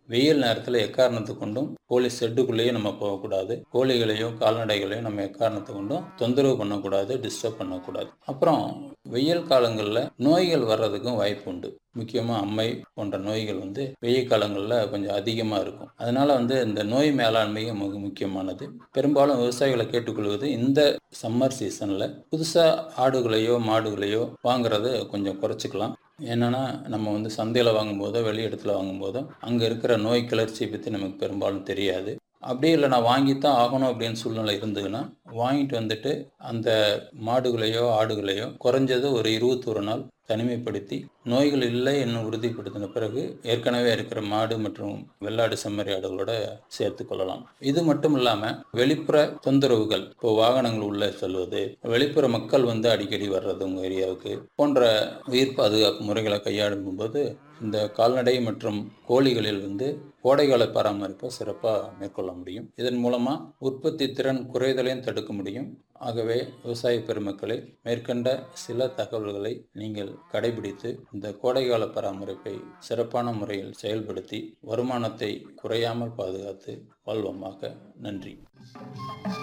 வெயில் நேரத்தில் எக்காரணத்தை கொண்டும் கோழி ஷெட்டுக்குள்ளேயே நம்ம போகக்கூடாது கோழிகளையோ கால்நடைகளையோ நம்ம எக்காரணத்தை கொண்டும் தொந்தரவு பண்ணக்கூடாது டிஸ்டர்ப் பண்ணக்கூடாது அப்புறம் வெயில் காலங்களில் நோய்கள் வர்றதுக்கும் வாய்ப்பு உண்டு முக்கியமாக அம்மை போன்ற நோய்கள் வந்து வெயில் காலங்களில் கொஞ்சம் அதிகமாக இருக்கும் அதனால வந்து இந்த நோய் மேலாண்மையும் மிக முக்கியமானது பெரும்பாலும் விவசாயிகளை கேட்டுக்கொள்வது இந்த சம்மர் சீசனில் புதுசாக ஆடுகளையோ மாடுகளையோ வாங்குறத கொஞ்சம் குறைச்சிக்கலாம் என்னென்னா நம்ம வந்து சந்தையில் வாங்கும்போதோ வெளி இடத்துல வாங்கும்போதோ அங்கே இருக்கிற நோய் கிளர்ச்சியை பற்றி நமக்கு பெரும்பாலும் தெரியாது அப்படியே இல்லை நான் வாங்கித்தான் ஆகணும் அப்படின்னு சூழ்நிலை இருந்ததுன்னா வாங்கிட்டு வந்துட்டு அந்த மாடுகளையோ ஆடுகளையோ குறைஞ்சது ஒரு இருபத்தொரு நாள் தனிமைப்படுத்தி நோய்கள் இல்லை என்னும் உறுதிப்படுத்தின பிறகு ஏற்கனவே இருக்கிற மாடு மற்றும் வெள்ளாடு செம்மறி ஆடுகளோட சேர்த்து கொள்ளலாம் இது மட்டும் இல்லாமல் வெளிப்புற தொந்தரவுகள் இப்போ வாகனங்கள் உள்ளே செல்வது வெளிப்புற மக்கள் வந்து அடிக்கடி வர்றது உங்கள் ஏரியாவுக்கு போன்ற உயிர் பாதுகாப்பு முறைகளை கையாளும் போது இந்த கால்நடை மற்றும் கோழிகளில் வந்து கோடைகால பராமரிப்பை சிறப்பாக மேற்கொள்ள முடியும் இதன் மூலமாக உற்பத்தி திறன் குறைதலையும் தடுக்க முடியும் ஆகவே விவசாய பெருமக்களை மேற்கண்ட சில தகவல்களை நீங்கள் கடைபிடித்து இந்த கோடைகால பராமரிப்பை சிறப்பான முறையில் செயல்படுத்தி வருமானத்தை குறையாமல் பாதுகாத்து வாழ்வோமாக நன்றி